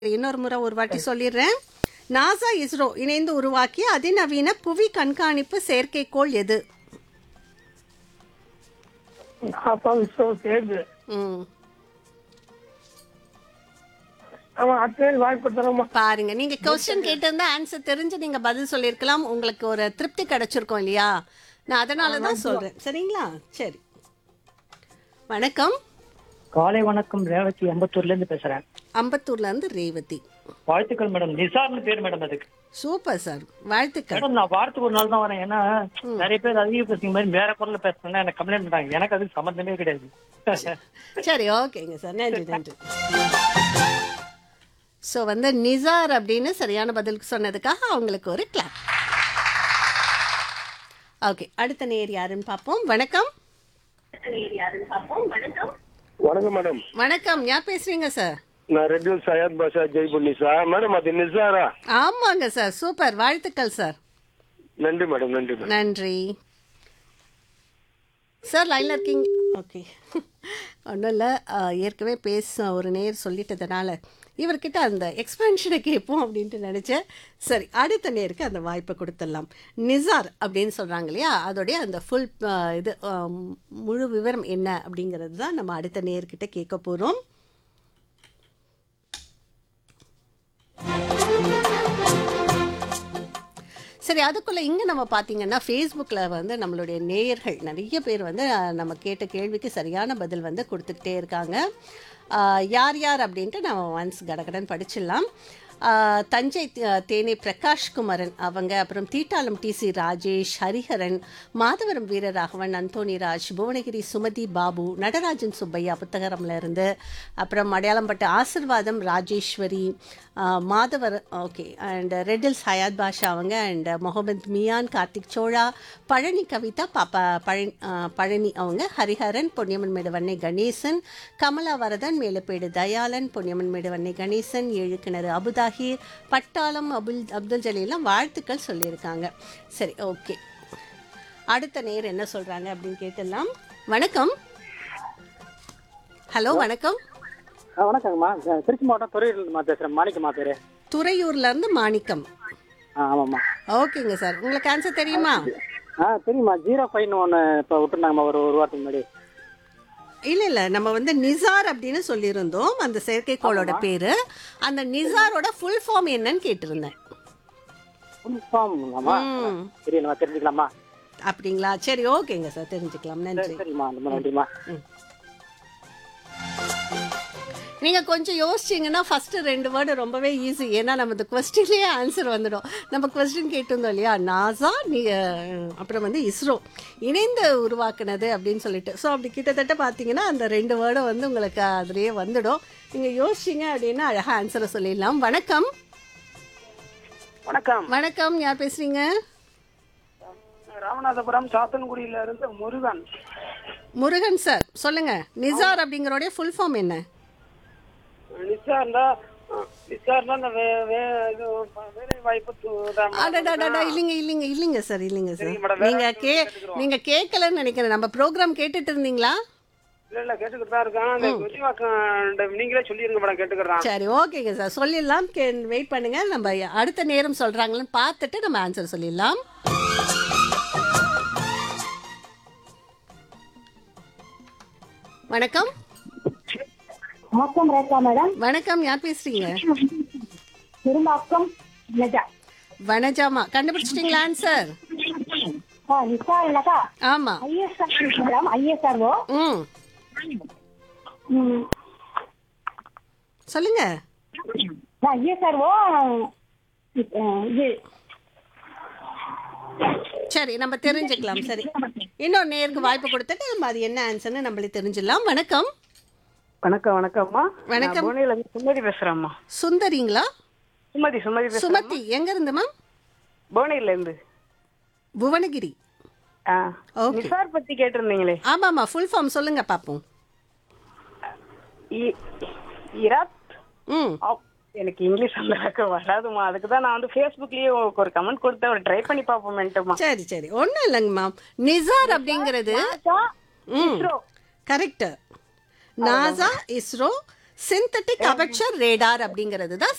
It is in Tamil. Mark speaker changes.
Speaker 1: இன்னொரு முறை ஒரு வாட்டி சொல்லிடுறேன் நாசா இஸ்ரோ இணைந்து உருவாக்கிய அதிநவீன புவி கண்காணிப்பு செயற்கைக்கோள் எது
Speaker 2: அப்பா விஸ்வம் சேர்ந்து
Speaker 1: ம்
Speaker 2: ஆமா அடுத்த வாய்ப்பு தரமா
Speaker 1: பாருங்க நீங்க கொஸ்டின் கேட்டிருந்தா ஆன்சர் தெரிஞ்சு நீங்க பதில் சொல்லியிருக்கலாம் உங்களுக்கு ஒரு திருப்தி கிடைச்சிருக்கும் இல்லையா நான் அதனால தான் சொல்றேன் சரிங்களா சரி வணக்கம்
Speaker 3: காலை வணக்கம் ரேவதி அம்பத்தூர்ல இருந்து பேசுறேன்
Speaker 1: அம்பத்தூர்ல இருந்து ரேவதி
Speaker 3: வாழ்த்துக்கள் மேடம் நிசார்னு பேர் மேடம் அதுக்கு
Speaker 1: சூப்பர் சார் வாழ்த்துக்கள்
Speaker 3: மேடம் நான் வாரத்துக்கு ஒரு நாள் தான் வரேன் ஏன்னா நிறைய பேர் அதிக பேசுங்க மாதிரி வேற குரல்ல பேசுறேன்னா எனக்கு கம்ப்ளைண்ட் பண்றாங்க எனக்கு அதுக்கு சம்மந்தமே கிடையாது
Speaker 1: சரி ஓகேங்க சார் நன்றி நன்றி ஸோ வந்து நிசார் அப்படின்னு சரியான பதில் சொன்னதுக்காக அவங்களுக்கு ஒரு கிளாப் ஓகே அடுத்த நேர் யாருன்னு பார்ப்போம் வணக்கம்
Speaker 2: வணக்கம் மேடம்
Speaker 1: வணக்கம் யார் பேசுறீங்க சார்
Speaker 2: நான் ரெட்டில் சையத் பாஷா ஜெய்புன்னி சார் மேடம் அது நிசாரா
Speaker 1: ஆமாங்க சார் சூப்பர் வாழ்த்துக்கள் சார்
Speaker 2: நன்றி மேடம் நன்றி மேடம்
Speaker 1: நன்றி சார் லைனில் இருக்கீங்க ஓகே ஒன்றும் இல்லை ஏற்கனவே பேச ஒரு நேர் சொல்லிட்டதுனால இவர்கிட்ட அந்த எக்ஸ்பான்ஷனை கேட்போம் அப்படின்ட்டு நினச்சேன் சரி அடுத்த நேருக்கு அந்த வாய்ப்பை கொடுத்துடலாம் நிசார் அப்படின்னு சொல்கிறாங்க இல்லையா அதோடைய அந்த ஃபுல் இது ஆம், முழு விவரம் என்ன அப்படிங்கிறது தான் நம்ம அடுத்த நேர்கிட்ட கேட்க போகிறோம் சரி அதுக்குள்ளே இங்கே நம்ம பார்த்தீங்கன்னா ஃபேஸ்புக்கில் வந்து நம்மளுடைய நேயர்கள் நிறைய பேர் வந்து அஹ், நம்ம கேட்ட கேள்விக்கு சரியான பதில் வந்து கொடுத்துக்கிட்டே இருக்காங்க அஹ், யார் யார் அப்படின்ட்டு நம்ம ஒன்ஸ் கடகடன் படிச்சிடலாம் அஹ், தஞ்சை த- தேனி பிரகாஷ் குமரன் அவங்க அப்புறம் தீட்டாளம் டிசி ராஜேஷ் ஹரிஹரன் மாதவரம் வீரராகவன் அந்தோணிராஜ் புவனகிரி சுமதி பாபு நடராஜன் சுப்பையா புத்தகரம்ல இருந்து அப்புறம் அடையாளம்பட்ட ஆசிர்வாதம் ராஜேஸ்வரி அஹ், மாதவர் okay and Red Hills Hayath Basha அவங்க அண்ட் முகமது மியான் கார்த்திக் சோழா பழனி கவிதா பாப்பா பழனி அஹ், பழனி அவங்க ஹரிஹரன் பொன்னியம்மன் மேடு வன்னை கணேசன் கமலா வரதன் மேலப்பேடு தயாளன் பொன்னியம்மன் மேடு வன்னை கணேசன் ஏழு கிணறு அபுதாஹீர் பட்டாளம் அபுல் அப்துல் ஜலீலாம் வாழ்த்துக்கள் சொல்லியிருக்காங்க சரி ஓகே அடுத்த நேர் என்ன சொல்றாங்க அப்படின்னு கேட்டுடலாம் வணக்கம் ஹலோ வணக்கம்
Speaker 3: ஆ, வணக்கங்கம்மா அஹ் திருச்சி மாவட்டம் துறையூர்லேருந்துமா பேசுறேன் மாணிக்கம்மா பேரு
Speaker 1: துறையூர்ல இருந்து மாணிக்கம்
Speaker 3: ஆ ஆமாம்மா
Speaker 1: ஓகேங்க சார் உங்களுக்கு ஆன்சர் தெரியுமா
Speaker 3: ஆ தெரியுமா ஜீரோ ஃபைன் ஒன்று இப்போ விட்டுருந்தாங்கம்மா ஒரு ஒரு வாரத்துக்கு முன்னாடி
Speaker 1: இல்ல இல்ல நம்ம வந்து நிசார் அப்படின்னு சொல்லியிருந்தோம் அந்த செயற்கைக்கோளோட பேரு அந்த நிசாரோட ஃபுல் ஃபார்ம் என்னன்னு கேட்டிருந்தேன்
Speaker 3: ஃபுல் ஃபார்ம்ங்கம்மா
Speaker 1: ம்.
Speaker 3: சரி நம்ம தெரிஞ்சுக்கலாமா
Speaker 1: அப்படிங்களா சரி ஓகேங்க சார் தெரிஞ்சுக்கலாம் நன்றி
Speaker 3: சரிம்மா ரொம்ப நன்றிம்மா
Speaker 1: நீங்க கொஞ்சம் யோசிச்சீங்கன்னா ஃபர்ஸ்ட் ரெண்டு வேர்டு ரொம்பவே ஈஸி ஏன்னா நம்ம இந்த கொஸ்டின்லேயே ஆன்சர் வந்துடும் நம்ம கொஸ்டின் கேட்டிருந்தோம் இல்லையா நாசா நீ அஹ், அப்புறம் வந்து இஸ்ரோ இணைந்து உருவாக்குனது அப்படின்னு சொல்லிட்டு ஸோ அப்படி கிட்டத்தட்ட பார்த்தீங்கன்னா அந்த ரெண்டு வேர்டும் வந்து உங்களுக்கு அதுலேயே வந்துடும் நீங்கள் யோசிச்சிங்க அப்படின்னா அழகாக ஆன்சரை சொல்லிடலாம் வணக்கம்
Speaker 2: வணக்கம்
Speaker 1: வணக்கம் யார் பேசுறீங்க
Speaker 2: ராமநாதபுரம் சாத்தன்குடியில இருந்து முருகன்
Speaker 1: முருகன் சார் சொல்லுங்க நிசார் அப்படிங்கிறோடைய ஃபுல் ஃபார்ம் என்ன
Speaker 2: நிசார்னா நிசார்னா இந்த வே- வே- இது வேலை வாய்ப்பு து- தான்
Speaker 1: அடடடடா இல்லைங்க இல்லைங்க இல்லைங்க சார் இல்லைங்க சார்
Speaker 2: சரிங்க மேடம், வேற
Speaker 1: நீங்க
Speaker 2: யாராவது
Speaker 1: கே
Speaker 2: கேட்டுக்கிறோம்.
Speaker 1: நீங்க கேட்கலன்னு நினைக்கிறேன் நம்ம ப்ரோக்ராம் கேட்டுட்டு இருந்தீங்களா
Speaker 2: இல்ல இல்ல கேட்டுக்கிட்டு தான் இருக்கேன் அந்த விரிவாக்கம் நீங்களே சொல்லிருங்க மேடம் கேட்டுக்கிறேன்
Speaker 1: சரி ஓகேங்க சார் சொல்லிடலாம் வெயிட் பண்ணுங்க நம்ம அடுத்த நேரம் சொல்றாங்களான்னு பார்த்துட்டு நம்ம ஆன்சர் சொல்லிடலாம் வணக்கம்
Speaker 4: வணக்கம் ரேகா மேடம்
Speaker 1: வணக்கம் யார் பேசுறீங்க
Speaker 4: திரும்பாக்கம் நிஜா
Speaker 1: வனஜாமா கண்டுபிடிச்சிட்டீங்களா ஆன்சர்
Speaker 4: ஆ நிசார் இல்லக்கா
Speaker 1: ஆமா
Speaker 4: ஐஎஸ்ஆர் மேடம் ஐஎஸ்ஆர்ஓ
Speaker 1: ம் சொல்லுங்க
Speaker 4: ஐஎஸ்ஆர்ஓ இது
Speaker 1: சரி நம்ம தெரிஞ்சுக்கலாம் சரி இன்னொரு நேருக்கு வாய்ப்பு கொடுத்துட்டு நம்ம அது என்ன ஆன்சர்னு நம்மளே தெரிஞ்சிடலாம் வணக்கம்
Speaker 5: வணக்கம் வணக்கம்மா
Speaker 1: வணக்கம்.
Speaker 5: புவனில இருந்து சுமதி பேசுறேம்மா
Speaker 1: சுந்தரிங்களா
Speaker 5: சுமதி சுமதி பேசுறேன்
Speaker 1: சுமதி எங்க இருந்து மேம்
Speaker 5: புவனில இருந்து
Speaker 1: புவனகிரி
Speaker 5: ஆ
Speaker 1: Okay.
Speaker 5: நிசார் பத்தி கேட்டிருந்தீங்களே
Speaker 1: ஆமாம்மா ஃபுல் ஃபார்ம் சொல்லுங்க பார்ப்போம்
Speaker 5: இ- இராத்
Speaker 1: ம்
Speaker 5: ஆப். எனக்கு இங்கிலீஷ் அந்த அளவுக்கு வராதுமா அதுக்கு தான் நான் வந்து ஃபேஸ்புக்லயே உங்களுக்கு ஒரு கமெண்ட் கொடுத்தேன் ஒரு ட்ரை பண்ணி பார்ப்போமேன்ட்டுமா
Speaker 1: சரி சரி ஒன்றும் இல்லைங்க மேம் நிசார் அப்படிங்கிறது ம் correct NASA ISRO synthetic aperture radar அப்படிங்கிறது தான்